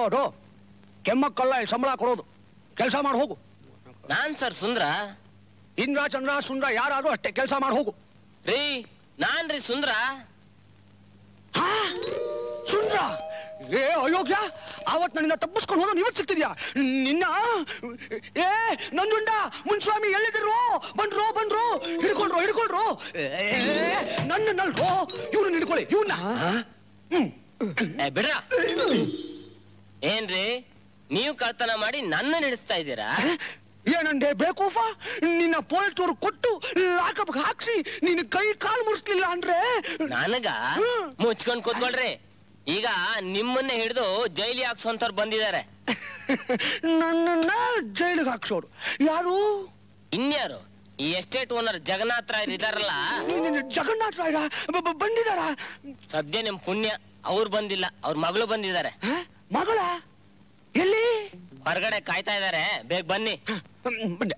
ಓಟೋ ಕೆಮ್ಮಕ್ಕಲ್ಲ ಇಲ್ಲಿ ಸಂಬಳ ಕೊಡೋದು ಕೆಲಸ ಮಾಡಿ ಹೋಗು ನಾನ್ ಸರ್ ಸುಂದ್ರ ಇಂದ್ರ ಚಂದ್ರ ಸುಂದ್ರ ಯಾರಾದ್ರೂ ಅಷ್ಟೇ ಕೆಲಸ ಮಾಡಿ ಹೋಗು ರೀ ನಾನ್ ರೀ ಸುಂದ್ರ ಹಾ? ಸುಂದ್ರ ಏ ಅಯೋಗ್ಯ ಅವತ್ ನನ್ನಿಂದ ತಪ್ಪಿಸ್ಕೊಂಡು ಹೋದ ಇವತ್ತು ಸಿಗ್ತಿದ್ಯಾ ನಿನ್ನ ಏ ನಂಜುಂಡ ಮುನ್ಸ್ವಾಮಿ ಎಲ್ಲಿದ್ರು ಬಂದ್ರು ಬಂದ್ರು ಹಿಡ್ಕೊಂಡ್ರು ಹಿಡ್ಕೊಂಡ್ರು ಏ, ನನ್ನನ್ನಲ್ರೋ ಇವ್ನು ಹಿಡ್ಕೊಳ್ಳಿ ಇವನ್ನ ಹ್ಮ್ ಏ, ಬಿಡ್ರ ಏನ್ರಿ ನೀವು ಕಳ್ತನ ಮಾಡಿ ನನ್ನ ನಡೆಸ್ತಾ ಇದ್ದೀರಾ ಏನಂದೆ ಬೇಕೂಫ ನಿನ್ನ ಪೊಲೀಸರು ಕೊಟ್ಟು ಲಾಕಪ್ ಹಾಕ್ಸಿ ನಿನ್ನ ಕೈ ಕಾಲು ಮುರಿಸ್ಲಿಲ್ಲ ಅಂದ್ರೆ ನನಗ ಹ್ಮ್. ಮುಚ್ಕೊಂಡ್ ಕೂತ್ಕೊಳ್ರಿ ಈಗ ನಿಮ್ಮನ್ನ ಹಿಡಿದು ಜೈಲಿ ಹಾಕ್ಸೋಂತವ್ರು ಬಂದಿದ್ದಾರೆ ನನ್ನನ್ನ ಜೈಲಿಗೆ ಹಾಕ್ಸೋರು ಯಾರು ಇನ್ಯಾರು ಈ ಎಸ್ಟೇಟ್ ಓನರ್ ಜಗನ್ನಾಥ್ ರಾಯ್ ಇದಾರಲ್ಲ ನೀನು ಜಗನ್ನಾಥ ರಾಯರ ಬ- ಬ- ಬಂದಿದಾರ ಸದ್ಯ ನಿಮ್ ಪುಣ್ಯ ಅವ್ರು ಬಂದಿಲ್ಲ ಅವ್ರ ಮಗಳು ಬಂದಿದ್ದಾರೆ ಹ? ಮಗಳ ಎಲ್ಲಿ ಹೊರಗಡೆ ಕಾಯ್ತಾ ಇದಾರೆ ಬೇಗ ಬನ್ನಿ ಹ್ಮ್, ಬಂದೆ.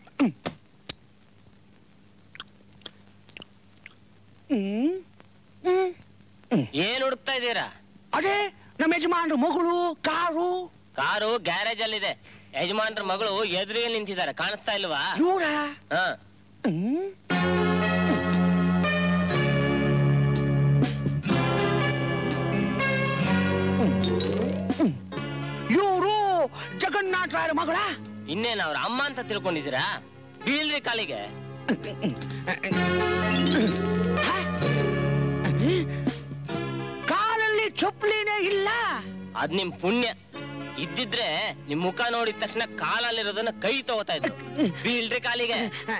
ಹ್ಮ್ ಹ್ಮ್ ಏನ್ ಹುಡುಕ್ತಾ ಇದ್ದೀರಾ ಅದೇ ನಮ್ಮ ಯಜಮಾನ್ರ ಮಗಳು ಕಾರು ಕಾರು ಗ್ಯಾರೇಜ್ ಅಲ್ಲಿದೆ ಯಜಮಾನ್ರ ಮಗಳು ಎದುರಿಗೆ ನಿಂತಿದ್ದಾರೆ ಕಾಣಿಸ್ತಾ ಇಲ್ವಾ ಇವರ ಹ ಹ್ಮ್ ಇವರು ಜಗನ್ನಾಥ ರಾಯರ ಮಗಳ ಇನ್ನೇನ್ ಅವ್ರ ಅಮ್ಮ ಅಂತ ತಿಳ್ಕೊಂಡಿದ್ದೀರಾ ಬೀಳ್ರಿ ಕಾಲಿಗೆ ಹ? ಕಾಲಲ್ಲಿ ಚಪ್ಪಲಿನೇ ಇಲ್ಲ ಅದ್ ನಿಮ್ ಪುಣ್ಯ ಇದ್ದಿದ್ರೆ ನಿಮ್ ಮುಖ ನೋಡಿದ ತಕ್ಷಣ ಕಾಲಲ್ಲಿರೋದನ್ನ ಕೈ ತಗೋತಾ ಇದ್ರು ಬೀಳ್ರಿ ಕಾಲಿಗೆ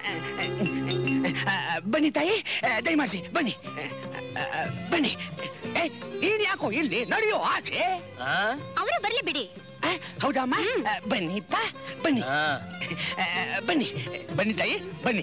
ಬನ್ನಿ ತಾಯಿ ದಯಮಾಡಿಸಿ ಬನ್ನಿ ಬನ್ನಿ ಏ, ನೀನ್ ಯಾಕೋ ಇಲ್ಲಿ ನಡೆಯೋ ಆಚೆ ಆ? ಅವರು ಬರ್ಲಿ ಬಿಡಿ ಆ, ಹೌದಮ್ಮ ಬನ್ನಿಪ್ಪ ಬನ್ನಿ ಆ. ಆ, ಬನ್ನಿ ಬನ್ನಿ ತಾಯಿ ಬನ್ನಿ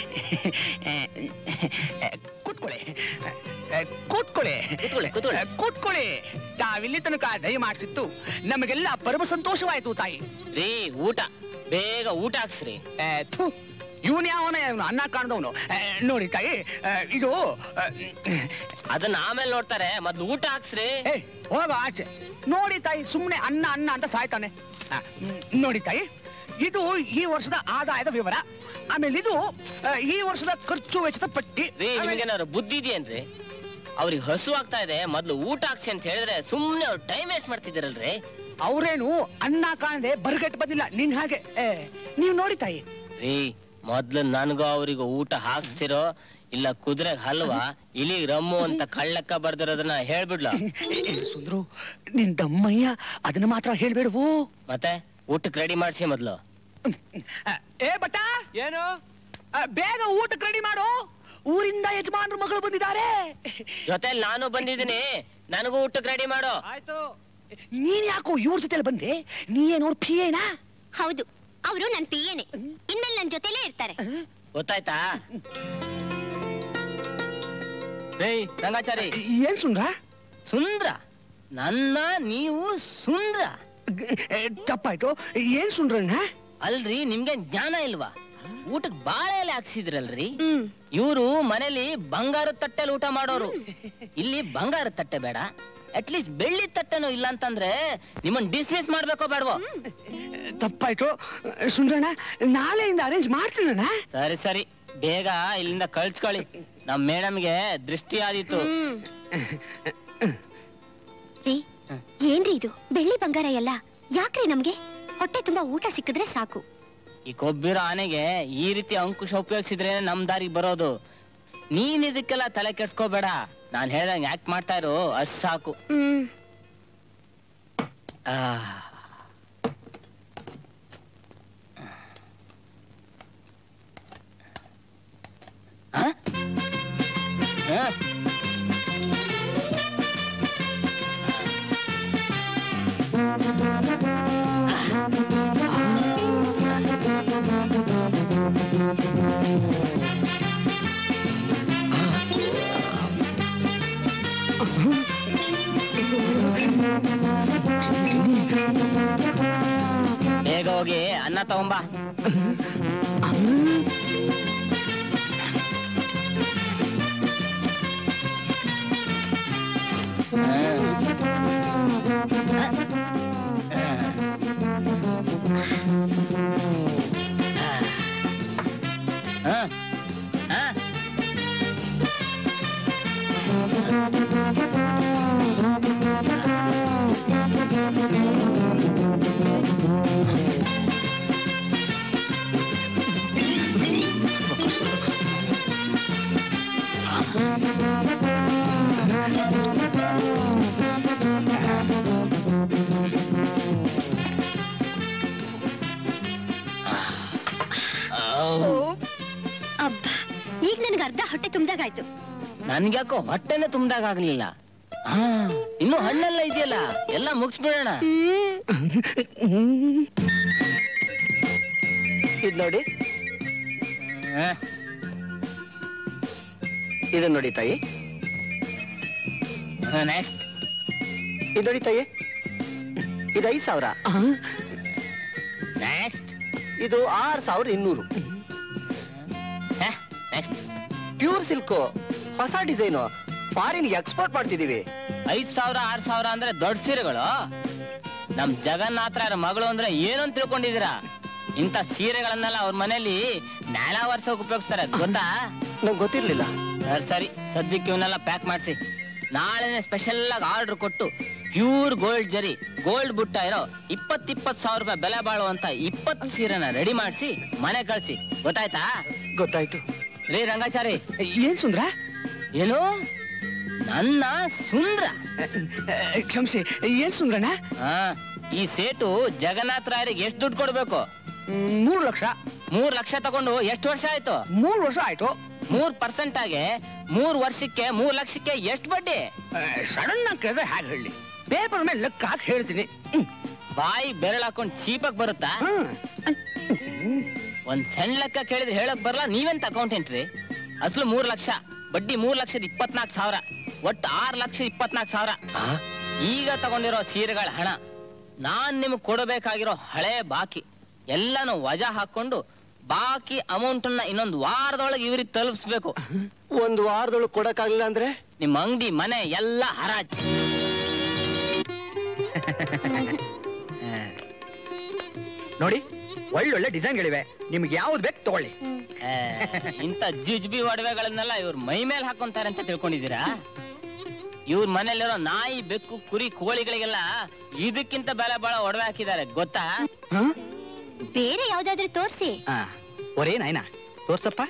ಕೂತ್ಕೊಳ್ಳಿ ಆ, ಕೂತ್ಕೊಳ್ಳಿ ಕೂತ್ಕೊಳ್ಳಿ, ಕೂತ್ಕೊಳ್ಳಿ. ಆ, ಕೂತ್ಕೊಳ್ಳಿ ತಾವಿಲ್ಲಿ ತನಕ ದಯಮಾಡಿಸಿತ್ತು ನಮಗೆಲ್ಲ ಪರಮ ಸಂತೋಷವಾಯ್ತು ತಾಯಿ ರೀ ಊಟ ಬೇಗ ಊಟ ಹಾಕ್ಸ್ರಿ ಇವನ್ ಯಾವನ ಇವನು ಅನ್ನ ಕಾಣ್ದವನು ನೋಡಿ ತಾಯಿ ಆ, ಇದು ಆ, ಅದನ್ನ ಆಮೇಲೆ ನೋಡ್ತಾರೆ ಮೊದ್ಲು ಊಟ ಹಾಕ್ಸ್ರಿ ಏ ಹೋಗ ಆಚೆ ನೋಡಿ ತಾಯಿ ಸುಮ್ಮನೆ ಅನ್ನ ಅನ್ನ ಅಂತ ಸಾಯ್ತಾನೆ ಆ, ಮ್, ನೋಡಿ ತಾಯಿ ಇದು ಈ ವರ್ಷದ ಆದಾಯದ ವಿವರ ಆಮೇಲೆ ಇದು ಆ, ಈ ವರ್ಷದ ಖರ್ಚು ವೆಚ್ಚದ ಪಟ್ಟಿ ರೀ ಆಮೇಲೆ- ನಿಮ್ಗೇನಾದ್ರು ಬುದ್ಧಿ ಇದೆಯೇನ್ರಿ ಅವ್ರಿಗೆ ಹಸು ಆಗ್ತಾ ಇದೆ ಮೊದ್ಲು ಊಟ ಹಾಕ್ಸಿ ಅಂತ ಹೇಳಿದ್ರೆ ಸುಮ್ನೆ ಅವ್ರು ಟೈಮ್ ವೇಸ್ಟ್ ಮಾಡ್ತಿದ್ದೀರಲ್ರಿ ಅವ್ರೇನು ಅನ್ನ ಕಾಣದೆ ಬರ್ಗಟ್ ಬಂದಿಲ್ಲ ನಿನ್ ಹಾಗೆ ಏ, ನೀವ್ ನೋಡಿ ತಾಯಿ ರೀ ಮೊದ್ಲು ನನ್ಗೂ ಅವ್ರಿಗೂ ಊಟ ಹಾಕ್ಸ್ತಿರೋ ಇಲ್ಲ ಕುದುರೆ ಹಲ್ವಾ ಇಲಿ ರಮ್ಮು ಅಂತ ಕಳ್ಳಕ್ಕ ಬರ್ದಿರೋದನ್ನ ಹೇಳ್ಬಿಡ್ಲ ಏ, ಸುಂದ್ರು ನಿನ್ ದಮ್ಮಯ್ಯ ಅದನ್ನ ಮಾತ್ರ ಹೇಳ್ಬೇಡವು ಮತ್ತೆ ಊಟಕ್ಕೆ ರೆಡಿ ಮಾಡ್ಸಿ ಮೊದ್ಲು ಆ, ಏ ಬಟ್ಟ ಏನು ಆ, ಬೇಗ ಊಟಕ್ಕೆ ರೆಡಿ ಮಾಡು ಊರಿಂದ ಯಜಮಾನ್ರ ಮಗಳು ಬಂದಿದ್ದಾರೆ ಜೊತೆಲಿ ನಾನು ಬಂದಿದ್ದೀನಿ ನನಗೂ ಊಟಕ್ಕೆ ರೆಡಿ ಮಾಡು ಆಯ್ತು ನೀನ್ ಯಾಕೋ ಇವ್ರ ಜೊತೆಲಿ ಬಂದೆ ನೀ ಏನೋರ್ ಪಿ ಏನಾ ಹೌದು ಅವರು ನನ್ ಪಿಯೇನೆ ಇನ್ಮೇಲೆ ನನ್ ಜೊತೆಲೇ ಇರ್ತಾರೆ ಗೊತ್ತಾಯ್ತಾ ಏಯ್ ರಂಗಾಚಾರಿ ಏನ್ ಸುಂದ್ರ ಸುಂದ್ರ ನನ್ನ ನೀವು ಸುಂದ್ರ ಏ, ತಪ್ಪಾಯ್ತು ಏನ್ ಸುಂದ್ರಣ್ಣ ಅಲ್ರಿ ನಿಮ್ಗೆ ಜ್ಞಾನ ಇಲ್ವಾ ಊಟಕ್ ಬಾಳೆ ಎಲೆ ಹಾಕ್ಸಿದ್ರಲ್ರಿ ಹ್ಮ್ ಇವರು ಮನೇಲಿ ಬಂಗಾರದ ತಟ್ಟೆಲಿ ಊಟ ಮಾಡೋರು ಇಲ್ಲಿ ಬಂಗಾರದ ತಟ್ಟೆ ಬೇಡ ಅಟ್ಲೀಸ್ಟ್ ಬೆಳ್ಳಿ ತಟ್ಟೆನೂ ಇಲ್ಲ ಅಂತಂದ್ರೆ ನಿಮ್ಮನ್ ಡಿಸ್ಮಿಸ್ ಮಾಡ್ಬೇಕೋ ಬೇಡವೋ ತಪ್ಪಾಯ್ತು ಸುಂದ್ರಣ್ಣ ನಾಳೆಯಿಂದ ಅರೇಂಜ್ ಮಾಡ್ತೀನಣ್ಣ ಸರಿ ಸರಿ ಬೇಗ ಇಲ್ಲಿಂದ ಕಳ್ಸ್ಕೊಳ್ಳಿ ನಮ್ ಮೇಡಮ್ಗೆ ದೃಷ್ಟಿ ಆದೀತು ಹ್ಮ್ ರೀ ಏನ್ರಿ ಇದು ಬೆಳ್ಳಿ ಬಂಗಾರ ಎಲ್ಲ ಯಾಕ್ರಿ ನಮ್ಗೆ ಹೊಟ್ಟೆ ತುಂಬಾ ಊಟ ಸಿಕ್ಕಿದ್ರೆ ಸಾಕು ಈ ಕೊಬ್ಬಿರೋ ಆನೆಗೆ ಈ ರೀತಿ ಅಂಕುಶ ಉಪಯೋಗಿಸಿದ್ರೆ ನಮ್ ದಾರಿಗೆ ಬರೋದು ನೀನ್ ಇದಕ್ಕೆಲ್ಲ ತಲೆ ಕೆಡ್ಸ್ಕೋಬೇಡ ನಾನ್ ಹೇಳ್ದಂಗೆ ಯಾಕೆ ಮಾಡ್ತಾ ಇರು ಅಷ್ಟ್ ಸಾಕು ಹ್ಮ್ ಆ. ಆ? ಆ? ಬೇಗ ಹೋಗಿ ಅನ್ನ ತಗೊಂಬಾ ಅಬ್ಬ ಈಗ ನನ್ಗೆ ಅರ್ಧ ಹೊಟ್ಟೆ ತುಂಬ್ದಾಗಾಯ್ತು ನನ್ಗ್ಯಾಕೋ ಹೊಟ್ಟೆನೆ ತುಂಬ್ದಾಗ ಆಗ್ಲಿಲ್ಲ ಆ, ಇನ್ನು ಹಣ್ಣೆಲ್ಲ ಇದೆಯಲ್ಲ ಎಲ್ಲ ಮುಗಿಸ್ಬಿಡೋಣ ಇದ್ ನೋಡಿ ಇದನ್ನ ನೋಡಿ ತಾಯಿ ನೆಕ್ಸ್ಟ್ ಇದ್ ನೋಡಿ ತಾಯಿ ಇದು ಐದ್ ಸಾವಿರ ನೆಕ್ಸ್ಟ್ ಇದು ಆರ್ ಸಾವಿರದ ಇನ್ನೂರು ನೆಕ್ಸ್ಟ್ ಪ್ಯೂರ್ ಸಿಲ್ಕ್ ಹೊಸ ಡಿಸೈನು ಫಾರಿನ್ ಎಕ್ಸ್ಪೋರ್ಟ್ ಮಾಡ್ತಿದೀವಿ ಐದ್ ಸಾವಿರ ಆರ್ ಸಾವಿರ ಅಂದ್ರೆ ದೊಡ್ಡ ಸೀರೆಗಳು ನಮ್ ಜಗನ್ನಾಥರ ಮಗಳು ಅಂದ್ರೆ ಏನು ಅಂತ ತಿಳ್ಕೊಂಡಿದೀರಾ ಇಂಥ ಸೀರೆಗಳನ್ನೆಲ್ಲ ಅವ್ರ ಮನೇಲಿ ನ್ಯಾಳ ವರ್ಷಕ್ಕೆ ಉಪಯೋಗಿಸ್ತಾರೆ ಗೊತ್ತಾ ನಂಗೆ ಗೊತ್ತಿರ್ಲಿಲ್ಲ ಸರಿ ಸರಿ ಸದ್ಯಕ್ಕೆ ಇವನ್ನೆಲ್ಲ ಪ್ಯಾಕ್ ಮಾಡಿಸಿ ನಾಳೆನೆ ಸ್ಪೆಷಲ್ ಆಗಿ ಆರ್ಡರ್ ಕೊಟ್ಟು ಪ್ಯೂರ್ ಗೋಲ್ಡ್ ಜರಿ ಗೋಲ್ಡ್ ಬುಟ್ಟ ಇರೋ ಇಪ್ಪತ್ ಇಪ್ಪತ್ ಸಾವಿರ ರೂಪಾಯಿ ಬೆಲೆ ಬಾಳುವಂತ ಇಪ್ಪತ್ತು ಸೀರೆನ ರೆಡಿ ಮಾಡಿಸಿ ಮನೆ ಕಳ್ಸಿ ಗೊತ್ತಾಯ್ತಾ ಗೊತ್ತಾಯ್ತು ರೀ ರಂಗಾಚಾರಿ ಏನ್ ಸುಂದ್ರ ಏನು ನನ್ನ ಸುಂದ್ರ ಕ್ಷಮಿಸಿ ಏನ್ ಸುಂದ್ರಣ್ಣ ಆ, ಈ ಸೇಟು ಜಗನ್ನಾಥ ರಾಯರಿಗೆ ಎಷ್ಟು ದುಡ್ಡು ಕೊಡ್ಬೇಕು ಮ್, ಮೂರು ಲಕ್ಷ ಮೂರ್ ಲಕ್ಷ ತಗೊಂಡು ಎಷ್ಟು ವರ್ಷ ಆಯ್ತು ಮೂರು ವರ್ಷ ಆಯ್ತು ಮೂರ್ ಪರ್ಸೆಂಟ್ ಆಗಿ ಮೂರ್ ವರ್ಷಕ್ಕೆ ಮೂರ್ ಲಕ್ಷಕ್ಕೆ ಎಷ್ಟು ಬಡ್ಡಿ ಸಡನ್ ಆಗಿ ಕೇಳಿದ್ರೆ ಹೇಗೆ ಹೇಳಿ ಪೇಪರ್ ಮೇಲೆ ಲೆಕ್ಕ ಹಾಕಿ ಹೇಳ್ತೀನಿ ಹ್ಮ್. ಬಾಯಿ ಬೆರಳು ಹಾಕೊಂಡ್ ಚೀಪಾಗ್ ಬರುತ್ತಾ ಹ್ಮ್. ಒಂದ್ ಸಣ್ಣ ಲೆಕ್ಕ ಕೇಳಿದ್ರೆ ಹೇಳಕ್ ಬರಲ್ಲ ನೀವೆಂತ ಅಕೌಂಟೆಂಟ್ ರೀ ಅಸಲು ಮೂರ್ ಲಕ್ಷ ಬಡ್ಡಿ ಮೂರ್ ಲಕ್ಷದ ಇಪ್ಪತ್ನಾಲ್ಕು ಸಾವಿರ ಒಟ್ಟು ಆರ್ ಲಕ್ಷದ ಇಪ್ಪತ್ನಾಲ್ಕು ಸಾವಿರ ಈಗ ತಗೊಂಡಿರೋ ಸೀರೆಗಳ ಹಣ ನಾನ್ ನಿಮ್ಗೆ ಕೊಡಬೇಕಾಗಿರೋ ಹಳೆ ಬಾಕಿ ಎಲ್ಲಾನು ವಜಾ ಹಾಕೊಂಡು ಬಾಕಿ ಅಮೌಂಟ್ ಅನ್ನ ಇನ್ನೊಂದು ವಾರದೊಳಗೆ ಇವ್ರಿಗೆ ತಲುಪಿಸ್ಬೇಕು ಒಂದು ವಾರದೊಳಗೆ ಕೊಡಕ್ಕಾಗ್ಲಿಲ್ಲ ಅಂದ್ರೆ ನಿಮ್ ಅಂಗಡಿ ಮನೆ ಎಲ್ಲ ಹರಾಜ್ ನೋಡಿ ಒಳ್ಳೊಳ್ಳೆ ಡಿಸೈನ್ಗಳಿವೆ ನಿಮ್ಗೆ ಯಾವ್ದು ಬೇಕು ತಗೊಳ್ಳಿ ಆ, ಇಂಥ ಜುಜ್ಬಿ ಒಡವೆಗಳನ್ನೆಲ್ಲ ಇವ್ರ ಮೈ ಮೇಲೆ ಹಾಕೊಂತಾರೆ ಅಂತ ತಿಳ್ಕೊಂಡಿದ್ದೀರಾ ಇವ್ರ ಮನೇಲಿರೋ ನಾಯಿ ಬೆಕ್ಕು ಕುರಿ ಕೋಳಿಗಳಿಗೆಲ್ಲ ಇದಕ್ಕಿಂತ ಬೆಲೆ ಬಾಳ ಒಡವೆ ಹಾಕಿದ್ದಾರೆ ಗೊತ್ತಾ ಹಾ? ಬೇರೆ ಯಾವ್ದಾದ್ರೂ ತೋರ್ಸಿ ಆ, ಒರೇ ನಾಯ್ನ ತೋರ್ಸಪ್ಪ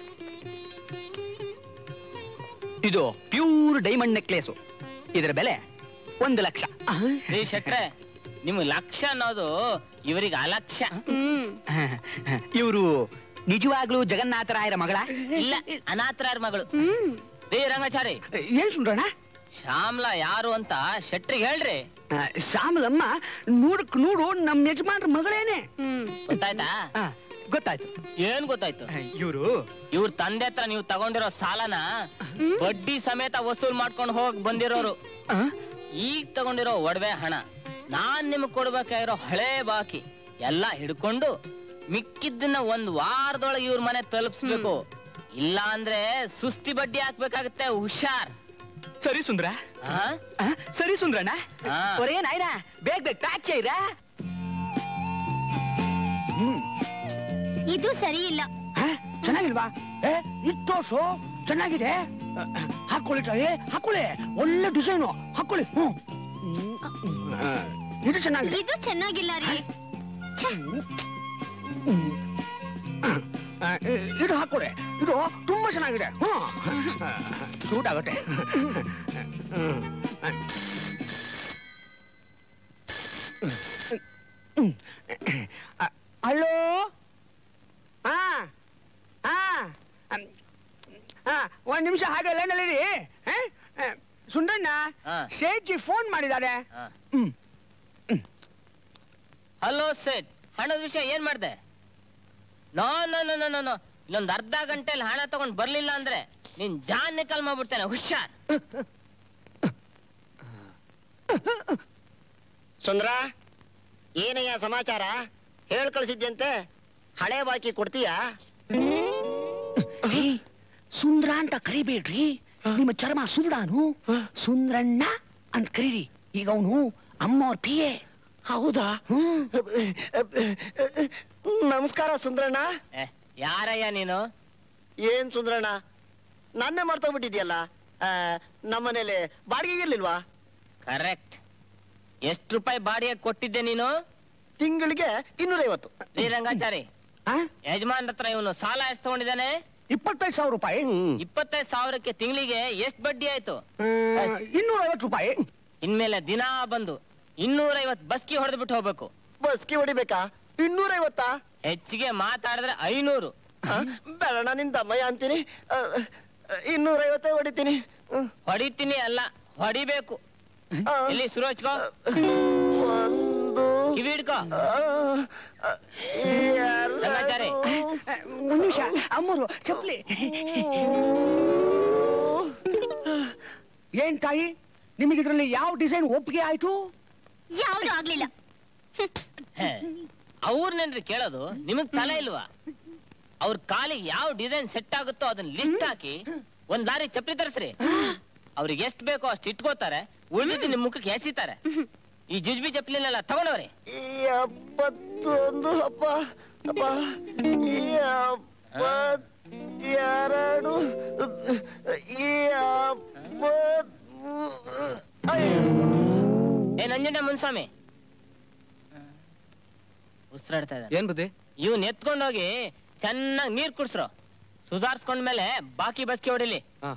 ಇದು ಪ್ಯೂರ್ ಡೈಮಂಡ್ ನೆಕ್ಲೇಸು ಇದರ ಬೆಲೆ ಒಂದು ಲಕ್ಷ ಆ, ರೀ ಶೆಟ್ರೆ ನಿಮ್ ಲಕ್ಷ ಅನ್ನೋದು ಇವರಿಗೆ ಅಲಕ್ಷ ಹ್ಮ್ ಇವರು ನಿಜವಾಗ್ಲೂ ಜಗನ್ನಾಥರಾಯರ ಮಗಳ ಇಲ್ಲ ಅನಾಥರಾರ್ ಮಗಳು ಹ್ಮ್ ರೀ ರಂಗಾಚಾರಿ ಏನ್ ಸುಂಡ್ರಣ್ಣ ಶ್ಯಾಮ್ಲಾ ಯಾರು ಅಂತ ಶೆಟ್ರಿಗೆ ಹೇಳ್ರಿ ಆ, ಶ್ಯಾಮಲಮ್ಮ ನೋಡಕ್ ನೋಡು ನಮ್ ಯಜಮಾನ್ರ ಮಗಳೇನೆ ಹ್ಮ್ ಗೊತ್ತಾಯ್ತಾ ಆ, ಗೊತ್ತಾಯ್ತು ಏನ್ ಗೊತ್ತಾಯ್ತು ಇವರು ಇವ್ರ ತಂದೆ ಹತ್ರ ನೀವು ತಗೊಂಡಿರೋ ಸಾಲನ ಬಡ್ಡಿ ಸಮೇತ ವಸೂಲ್ ಮಾಡ್ಕೊಂಡು ಹೋಗ್ ಬಂದಿರೋರು ಈಗ ತಗೊಂಡಿರೋ ಒಡವೆ ಹಣ ನಾನ್ ನಿಮ್ಗೆ ಕೊಡ್ಬೇಕಾಗಿರೋ ಹಳೆ ಬಾಕಿ ಎಲ್ಲ ಹಿಡ್ಕೊಂಡು ಮಿಕ್ಕಿದ್ದನ್ನ ಒಂದ್ ವಾರದೊಳಗೆ ಇವ್ರ ಮನೆ ತಲುಪಿಸ್ಬೇಕು ಇಲ್ಲ ಅಂದ್ರೆ ಸುಸ್ತಿ ಬಡ್ಡಿ ಹಾಕ್ಬೇಕಾಗತ್ತೆ ಹುಷಾರ್ ಸರಿ ಸುಂದ್ರ ಆ? ಆ, ಸರಿ ಸುಂದ್ರಣ್ಣ ಆ. ಒರೇ ನಾಯ್ನ ಬೇಗ ಬೇಗ ಪ್ಯಾಕ್ చేయరా ಹ್ಮ್ ಇದು ಸರಿ ಇಲ್ಲ ಆ, ಚೆನ್ನಾಗಿಲ್ವಾ ಏ ಇತ್ತೋಸು ಚೆನ್ನಾಗಿದೆ ಆ, ಹಾಕೊಳ್ಳಿ ತಾಯಿ ಹಾಕೊಳ್ಳಿ ಒಳ್ಳೆ ಡಿಸೈನು ಹಾಕೊಳ್ಳಿ ಹ್ಮ್ ಹ್ಮ್. ಆ, ಇದು ಚೆನ್ನಾಗಿದೆ ಇದು ಚೆನ್ನಾಗಿಲ್ಲ ರೀ ಆ, ಇ- ಇದು ಹಾಕೊಳ್ಳಿ ಇದು ತುಂಬಾ ಚೆನ್ನಾಗಿದೆ ಹ್ಮ್ ಸೂಟ್ ಆಗುತ್ತೆ ಹ್ಮ್. ಆ, ಹಲೋ ಹಾ ಹಾ ಅಮ್, ಹಾ ಒಂದ್ ನಿಮಿಷ ಹಾಗೆ ಲೈನಲ್ಲಿರಿ ಆ? ಆ, ಸುಂದಣ್ಣ ಹಾ. ಶೇಟ್ಜಿ ಫೋನ್ ಮಾಡಿದ್ದಾರೆ ಆ. ಹ್ಮ್ ಹಲೋ ಸೇಟ್ ಹಣದ ವಿಷಯ ಏನ್ ಮಾಡ್ದೆ no no no no no no ಇನ್ನೊಂದ್ ಅರ್ಧ ಗಂಟೆಲಿ ಹಣ ತಗೊಂಡ್ ಬರ್ಲಿಲ್ಲ ಅಂದ್ರೆ ನಿನ್ ಜಾನ್ ನಿಕಲ್ ಮಾಡ್ಬಿಡ್ತೇನೆ ಹುಷಾರ್ ಸುಂದ್ರ ಏನಯ್ಯ ಸಮಾಚಾರ ಹೇಳ್ ಕಳ್ಸಿದ್ಯಂತೆ ಹಳೆ ಬಾಕಿ ಕೊಡ್ತೀಯಾ ರೀ, ಸುಂದ್ರ ಅಂತ ಕರಿಬೇಡ್ರಿ ನಿಮ್ಮ ಚರ್ಮ ಸುಂದ್ರಾನು ಸುಂದ್ರಣ್ಣ ಅಂತ ಕರೀರಿ ಈಗ ಅವನು ಅಮ್ಮವ್ರ ಪಿ ಎ ಹೌದಾ ಹ್ಮ್ ನಮಸ್ಕಾರ ಸುಂದ್ರಣ್ಣ ಏ, ಯಾರಯ್ಯ ನೀನು ಏನ್ ಸುಂದ್ರಣ್ಣ ನನ್ನೇ ಮರ್ತೋಗ್ಬಿಟ್ಟಿದ್ಯಲ್ಲ ನಮ್ಮನೇಲಿ ಬಾಡಿಗೆ ಇರ್ಲಿಲ್ವಾ ಕರೆಕ್ಟ್ ಎಷ್ಟು ರೂಪಾಯಿ ಬಾಡಿಗೆ ಕೊಟ್ಟಿದ್ದೆ ನೀನು ತಿಂಗಳಿಗೆ ಇನ್ನೂರೈವತ್ತು ರೀ ರಂಗಾಚಾರಿ ಆ? ಯಜಮಾನ್ ಹತ್ರ ಇವನು ಸಾಲ ಎಷ್ಟು ತಗೊಂಡಿದ್ದಾನೆ ಇಪ್ಪತ್ತೈದು ಸಾವಿರ ರೂಪಾಯಿ ಹ್ಮ್. ಇಪ್ಪತ್ತೈದು ಸಾವಿರಕ್ಕೆ ತಿಂಗಳಿಗೆ ಎಷ್ಟು ಬಡ್ಡಿ ಆಯ್ತು ಇನ್ನೂರ ಐವತ್ತು ರೂಪಾಯಿ ಇನ್ಮೇಲೆ ದಿನಾ ಬಂದು ಇನ್ನೂರೈವತ್ತು ಬಸ್ಕಿ ಹೊಡೆದು ಬಿಟ್ಟು ಹೋಗ್ಬೇಕು ಬಸ್ಗೆ ಹೊಡಿಬೇಕಾ ಇನ್ನೂರೈವತ್ತಾ ಹೆಚ್ಚಿಗೆ ಮಾತಾಡಿದ್ರೆ ಐನೂರು ಆ, ಬೇಡಣ ನಿನ್ ದಮ್ಮಯ್ಯ ಅಂತೀನಿ ಆ, ಇನ್ನೂರೈವತ್ತೇ ಹೊಡಿತೀನಿ ಹ್ಮ್. ಹೊಡಿತೀನಿ ಅಲ್ಲ ಹೊಡಿಬೇಕು ಆ, ಎಲ್ಲಿ ಸುರೋಚ್ಕೋ ಒಂದು ಕಿವಿ ಹಿಡ್ಕೋ ಆ, ಆ, ಎರಡು, ರಂಗಾಚಾರಿ. ಒಂದ್ ನಿಮಿಷ ಅಮ್ಮರು ಚಪ್ಲಿ ಏನ್ ತಾಯಿ ನಿಮಗೆ ಇದರಲ್ಲಿ ಯಾವ ಡಿಸೈನ್ ಒಪ್ಪಿಗೆ ಆಯ್ತು ಯಾವ್ದು ಆಗ್ಲಿಲ್ಲ ಅವ್ರನ್ನೇನ್ರಿ ಕೇಳೋದು ನಿಮಗ್ ತಲೆ ಇಲ್ವಾ ಅವ್ರ ಕಾಲಿಗೆ ಯಾವ ಡಿಸೈನ್ ಸೆಟ್ ಆಗುತ್ತೋ ಅದನ್ನ ಲಿಸ್ಟ್ ಹಾಕಿ ಒಂದ್ ಲಾರಿ ಚಪ್ಪಲಿ ತರಿಸ್ರಿ ಅವ್ರಿಗೆ ಎಷ್ಟ್ ಬೇಕೋ ಅಷ್ಟು ಇಟ್ಕೋತಾರೆ ಉಳಿದಿದ್ದು ನಿಮ್ ಮುಖಕ್ಕೆ ಎಸಿತಾರೆ ಈ ಜುಜ್ಬಿ ಚಪ್ಪಲಿನೆಲ್ಲ ತಗೊಂಡವ್ರಿ ಈ ಎಪ್ಪತ್ತೊಂದು ಅಪ್ಪ ಅಪ್ಪ ಈ ಎಪ್ಪತ್ತೆರಡು ಈ ಎಪ್ಪತ್ ಏ ನಂಜಣ್ಣ ಮುನ್ಸ್ವಾಮಿ ಉಸಿರಾಡ್ತಾ ಇದ್ದಾನೆ ಏನ್ ಬುದ್ಧಿ ಇವ್ನ್ ಎತ್ಕೊಂಡೋಗಿ ಚೆನ್ನಾಗಿ ನೀರ್ ಕುಡ್ಸ್ರು ಸುಧಾರ್ಸ್ಕೊಂಡ್ಮೇಲೆ ಬಾಕಿ ಬಸ್ಗೆ ಹೊಡಿಲಿ ಹಾ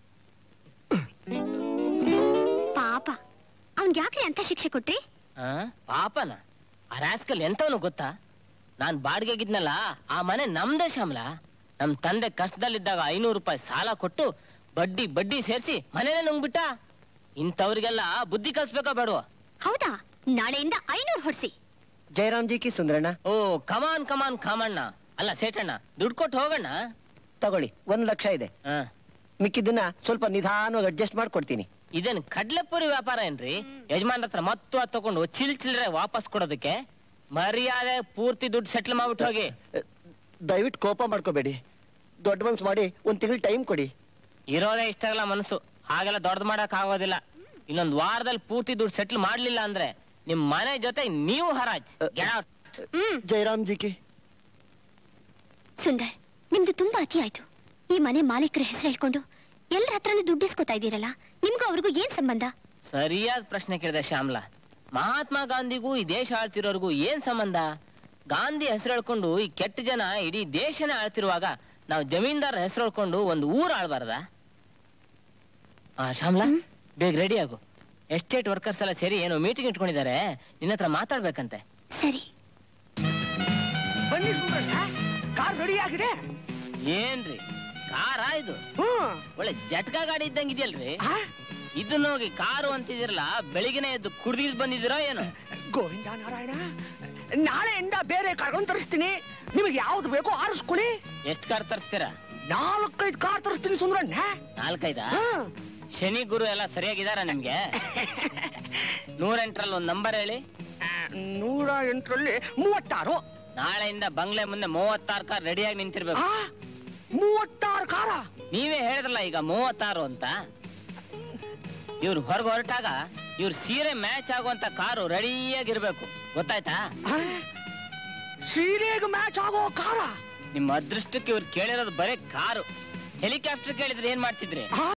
ಪಾಪ ಅವ್ನ್ಗೆ ಯಾಕ್ರಿ ಅಂತ ಶಿಕ್ಷೆ ಕೊಟ್ರಿ ಆ? ಪಾಪನ ಆ ರಾಸ್ಕಲ್ ಎಂತವನು ಗೊತ್ತಾ ನಾನ್ ಬಾಡಿಗೆಗಿದ್ನಲ್ಲ ಆ ಮನೆ ನಮ್ದೇ ಶ್ಯಾಮಲ ನಮ್ ತಂದೆ ಕಷ್ಟದಲ್ಲಿದ್ದಾಗ ಐನೂರು ರೂಪಾಯಿ ಸಾಲ ಕೊಟ್ಟು ಬಡ್ಡಿ ಬಡ್ಡಿ ಸೇರಿಸಿ ಮನೇನೆ ನುಂಗ್ಬಿಟ್ಟ ಇಂಥವ್ರಿಗೆಲ್ಲ ಬುದ್ಧಿ ಕಲ್ಸ್ಬೇಕಾ ಬೇಡವಾ ಹೌದಾ ನಾಳೆಯಿಂದ ಐನೂರು ಹೊಡ್ಸಿ ಜಯರಾಮ್ ಜಿ ಕಿ ಸುಂದರಣ್ಣ ಓ ಕಮಾನ್ ಕಮಾನ್ ಕಾಮಣ್ಣ ಅಲ್ಲ ಸೇಠಣ್ಣ ದುಡ್ಡು ಕೊಟ್ಟು ಹೋಗಣ್ಣ ತಗೊಳ್ಳಿ ಒಂದ್ ಲಕ್ಷ ಇದೆ ಆ, ಮಿಕ್ಕಿದ್ದನ್ನ ಸ್ವಲ್ಪ ನಿಧಾನವಾಗಿ ಅಡ್ಜಸ್ಟ್ ಮಾಡ್ಕೊಡ್ತೀನಿ ಇದೇನ್ ಕಡ್ಲೆಪುರಿ ವ್ಯಾಪಾರ ಏನ್ರಿ ಯಜಮಾನ್ರ ಹತ್ರ ಮತ್ತು ಅದ್ ತಗೊಂಡು ಚಿಲ್ ಚಿಲ್ರೆ ವಾಪಸ್ ಕೊಡೋದಕ್ಕೆ ಮರ್ಯಾದೆ ಪೂರ್ತಿ ದುಡ್ಡು ಸೆಟ್ಲ್ ಮಾಡ್ಬಿಟ್ಟು ಹೋಗಿ ಅಹ್, ದಯವಿಟ್ಟು ಕೋಪ ಮಾಡ್ಕೋಬೇಡಿ ದೊಡ್ಡ ಮನ್ಸ್ ಮಾಡಿ ಒಂದ್ ತಿಂಗಳು ಟೈಮ್ ಕೊಡಿ ಇರೋದೇ ಇಷ್ಟಾಗಲ್ಲ ಮನಸ್ಸು ಹಾಗೆಲ್ಲ ದೊಡ್ಡದು ಮಾಡಕ್ ಆಗೋದಿಲ್ಲ ಇನ್ನೊಂದ್ ವಾರದಲ್ಲಿ ಪೂರ್ತಿ ದುಡ್ಡು ಸೆಟ್ಲ್ ಮಾಡ್ಲಿಲ್ಲ ಅಂದ್ರೆ ನಿಮ್ ಮನೆ ಜೊತೆ ನೀವು ಹರಾಜ್ Get out. ಹ್ಮ್ ಜಯರಾಮ್ ಜಿ ಕಿ ಸುಂದರ್ ನಿಮ್ದು ತುಂಬಾ ಅತಿ ಆಯ್ತು ಈ ಮನೆ ಮಾಲೀಕರ ಹೆಸರು ಹೇಳ್ಕೊಂಡು ಎಲ್ಲರ ಹತ್ರನೂ ದುಡ್ಡಿಸ್ಕೊತಾ ಇದ್ದೀರಲ್ಲ ನಿಮ್ಗೂ ಅವ್ರಿಗೂ ಏನ್ ಸಂಬಂಧ ಸರಿಯಾದ ಪ್ರಶ್ನೆ ಕೇಳಿದೆ ಶ್ಯಾಮ್ಲಾ ಮಹಾತ್ಮ ಗಾಂಧಿಗೂ ಈ ದೇಶ ಆಳ್ತಿರೋರ್ಗೂ ಏನ್ ಸಂಬಂಧ ಗಾಂಧಿ ಹೆಸರು ಹೇಳ್ಕೊಂಡು ಈ ಕೆಟ್ಟ ಜನ ಇಡೀ ದೇಶನೇ ಆಳ್ತಿರುವಾಗ ನಾವು ಜಮೀನ್ದಾರ ಹೆಸರು ಹೇಳ್ಕೊಂಡು ಒಂದು ಊರ್ ಆಳ್ಬಾರ್ದ ಆ ಶ್ಯಾಮ್ಲಾ ಬೇಗ ರೆಡಿ ಆಗು ಎಸ್ಟೇಟ್ ವರ್ಕರ್ಸ್ ಎಲ್ಲ ಸೇರಿ ಏನೋ ಮೀಟಿಂಗ್ ಇಟ್ಕೊಂಡಿದ್ದಾರೆ ನಿನ್ನ ಹತ್ರ ಮಾತಾಡ್ಬೇಕಂತೆ ಸರಿ ಬನ್ನಿ ಸುಂದರಣ್ಣ ಕಾರ್ ರೆಡಿ ಆಗಿದೆ ಏನ್ರಿ ಕಾರ ಇದು ಹ್ಮ್ ಒಳ್ಳೆ ಜಟ್ಕಾ ಗಾಡಿ ಇದ್ದಂಗ್ ಇದೆಯಲ್ರಿ ಆ? ಇದನ್ನ ಹೋಗಿ ಕಾರು ಅಂತಿದಿರಲ್ಲ ಬೆಳಿಗ್ಗೆನೆ ಎದ್ದು ಕುಡ್ದಿದ್ ಬಂದಿದ್ದೀರೋ ಏನೋ ಗೋವಿಂದ ನಾರಾಯಣ ನಾಳೆಯಿಂದ ಬೇರೆ ಕರ್ಕೊಂಡ್ ತರಿಸ್ತೀನಿ ನಿಮಗೆ ಯಾವ್ದು ಬೇಕೋ ಆರಿಸ್ಕೊಳ್ಳಿ ಎಷ್ಟ್ ಕಾರ್ ತರಿಸ್ತೀರಾ ನಾಲ್ಕೈದು ಕಾರ್ ತರಿಸ್ತೀನಿ ಸುಂದರಣ್ಣ ನಾಲ್ಕೈದಾ ಹ್ಮ್. ಶನಿ ಗುರು ಎಲ್ಲ ಸರಿಯಾಗಿದಾರ ನಿಮ್ಗೆ ನೂರೆಂಟ್ರಲ್ಲಿ ಒಂದ್ ನಂಬರ್ ಹೇಳಿ ಆ, ನೂರ ಎಂಟರಲ್ಲಿ ಮೂವತ್ತಾರು ನಾಳೆಯಿಂದ ಬಂಗ್ಲೆ ಮುಂದೆ ಮೂವತ್ತಾರು ಕಾರ್ ರೆಡಿಯಾಗಿ ನಿಂತಿರ್ಬೇಕು ಆ, ಮೂವತ್ತಾರು ಕಾರ ನೀವೇ ಹೇಳಿದ್ರಲ್ಲ ಈಗ ಮೂವತ್ತಾರು ಅಂತ ಇವ್ರು ಹೊರಗೆ ಹೊರಟಾಗ ಇವ್ರ ಸೀರೆ ಮ್ಯಾಚ್ ಆಗುವಂತ ಕಾರು ರೆಡಿಯಾಗಿರ್ಬೇಕು ಗೊತ್ತಾಯ್ತಾ ಆ, ಸೀರೆಗೆ ಮ್ಯಾಚ್ ಆಗೋ ಕಾರ ನಿಮ್ಮ ಅದೃಷ್ಟಕ್ಕೆ ಇವ್ರು ಕೇಳಿರೋದು ಬರೀ ಕಾರು ಹೆಲಿಕಾಪ್ಟರ್ ಕೇಳಿದ್ರೆ ಏನ್ ಮಾಡ್ತಿದ್ರಿ ಆ,